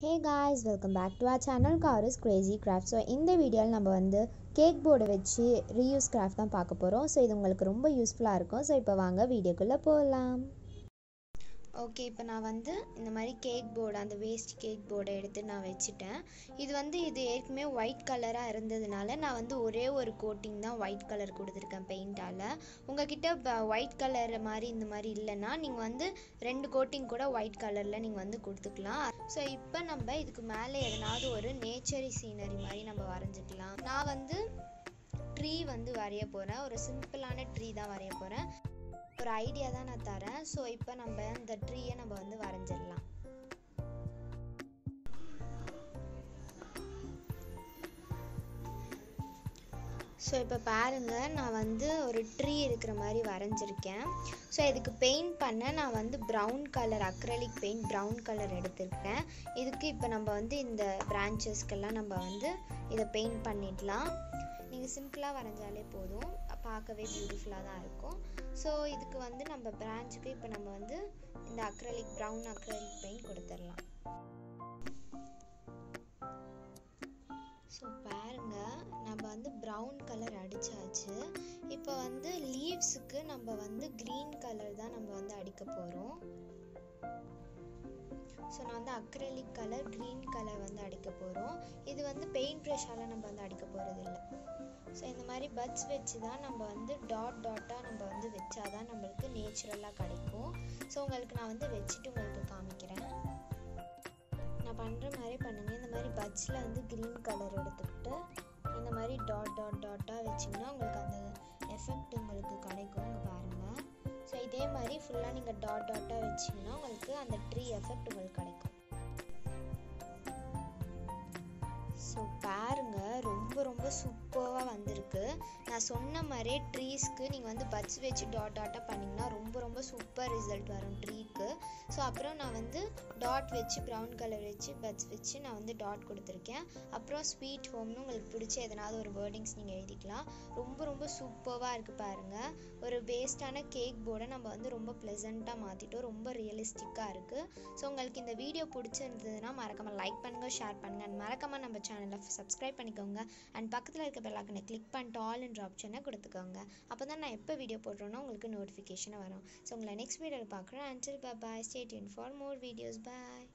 hey guys welcome back to our channel காரஸ் crazy craft so இந்த வீடியோவில் நம்ம வந்து கேக் போர்டை வச்சு ரீயூஸ் கிராஃப்ட் தான் பார்க்க போகிறோம் ஸோ இது உங்களுக்கு ரொம்ப யூஸ்ஃபுல்லாக இருக்கும் ஸோ இப்போ வாங்க வீடியோக்குள்ளே போகலாம் ஓகே இப்போ நான் வந்து இந்த மாதிரி கேக் போர்டு அந்த வேஸ்ட் கேக் போர்டை எடுத்து நான் வச்சுட்டேன் இது வந்து இது ஏற்கனவே ஒயிட் கலராக இருந்ததுனால நான் வந்து ஒரே ஒரு கோட்டிங் தான் ஒயிட் கலர் கொடுத்துருக்கேன் பெயிண்டால் உங்ககிட்ட ஒயிட் கலர் மாதிரி இந்த மாதிரி இல்லைன்னா நீங்கள் வந்து ரெண்டு கோட்டிங் கூட ஒயிட் கலரில் நீங்கள் வந்து கொடுத்துக்கலாம் ஸோ இப்போ நம்ம இதுக்கு மேலே எதனாவது ஒரு நேச்சரி சீனரி மாதிரி நம்ம வரைஞ்சிக்கலாம் நான் வந்து ட்ரீ வந்து வரைய போகிறேன் ஒரு சிம்பிளான ட்ரீ தான் வரைய போகிறேன் ஒரு ஐடியா தான் நான் தரேன் ஸோ இப்போ நம்ம இந்த ட்ரீயை நம்ம வந்து வரைஞ்சிடலாம் ஸோ இப்போ பாருங்கள் நான் வந்து ஒரு ட்ரீ இருக்கிற மாதிரி வரைஞ்சிருக்கேன் ஸோ இதுக்கு பெயிண்ட் பண்ண நான் வந்து brown colour acrylic paint brown colour எடுத்திருக்கேன் இதுக்கு இப்போ நம்ம வந்து இந்த பிரான்ச்சஸ்க்கெல்லாம் நம்ம வந்து இதை பெயிண்ட் பண்ணிடலாம் நீங்கள் சிம்பிளாக வரைஞ்சாலே போதும் பார்க்கவே பியூட்டிஃபுல்லாக தான் இருக்கும் ஸோ இதுக்கு வந்து நம்ம பிரான்ச்சுக்கு இப்போ நம்ம வந்து இந்த அக்ரலிக் ப்ரௌன் அக்ரலிக் பெயிண்ட் கொடுத்துடலாம் ஸோ பாருங்க நம்ம வந்து ப்ரௌன் கலர் அடித்தாச்சு இப்போ வந்து லீவ்ஸுக்கு நம்ம வந்து க்ரீன் கலர் தான் நம்ம வந்து அடிக்க போகிறோம் ஸோ நான் வந்து அக்ரலிக் கலர் க்ரீன் கலர் வந்து அடிக்க போகிறோம் இது வந்து பெயிண்ட் ப்ரெஷ்ஷால் நம்ம வந்து அடிக்க போகிறது இல்லை ஸோ இந்த மாதிரி பட்ஸ் வச்சு தான் நம்ம வந்து டாட் டாட்டாக நம்ம வந்து வச்சாதான் நம்மளுக்கு நேச்சுரலாக கிடைக்கும் ஸோ உங்களுக்கு நான் வந்து வச்சுட்டு உங்களுக்கு காமிக்கிறேன் நான் பண்ணுற மாதிரி பண்ணுங்கள் இந்த மாதிரி பட்ஸில் வந்து க்ரீன் கலர் எடுத்துக்கிட்டு இந்த மாதிரி டாட் டாட் டாட்டாக வச்சிங்கன்னா உங்களுக்கு அந்த எஃபெக்ட் உங்களுக்கு கிடைக்கும் இங்கே பாருங்கள் ஸோ இதே மாதிரி ஃபுல்லாக நீங்கள் டாட் டாட்டாக வச்சிங்கன்னா உங்களுக்கு அந்த ட்ரீ எஃபெக்ட் உங்களுக்கு கிடைக்கும் ஸோ பாருங்க ரொம்ப ரொம்ப சூப்பராக வந்திருக்கு நான் சொன்ன மாதிரியே ட்ரீஸ்க்கு நீங்கள் வந்து பட்ஸ் வச்சு டாட் டாட்டாக பண்ணிங்கன்னா ரொம்ப ரொம்ப சூப்பர் ரிசல்ட் வரும் ட்ரீக்கு ஸோ அப்புறம் நான் வந்து டாட் வச்சு ப்ரௌன் கலர் வச்சு பட்ஸ் வச்சு நான் வந்து டாட் கொடுத்துருக்கேன் அப்புறம் ஸ்வீட் ஹோம்னு உங்களுக்கு பிடிச்ச எதனாவது ஒரு வேர்டிங்ஸ் நீங்கள் எழுதிக்கலாம் ரொம்ப ரொம்ப சூப்பராக இருக்குது பாருங்கள் ஒரு வேஸ்டான கேக் போர்டை நம்ம வந்து ரொம்ப ப்ளசண்ட்டாக மாற்றிட்டோம் ரொம்ப ரியலிஸ்டிக்காக இருக்குது ஸோ உங்களுக்கு இந்த வீடியோ பிடிச்சிருந்ததுன்னா மறக்காமல் லைக் பண்ணுங்கள் ஷேர் பண்ணுங்கள் அண்ட் மறக்காமல் நம்ம சேனலை சப்ஸ்கிரைப் பண்ணிக்கோங்க அண்ட் பக்கத்தில் இருக்க பெல்லாக்கனை கிளிக் பண்ணிட்டு ஆல் என்ற ஆப்ஷனை கொடுத்துக்கோங்க அப்போ தான் நான் எப்போ வீடியோ போடுறேனோ உங்களுக்கு நோட்டிஃபிகேஷன் வரும் ஸோ உங்களை நெக்ஸ்ட் வீடியோவில் பார்க்குறேன் until bye stay tuned for more videos bye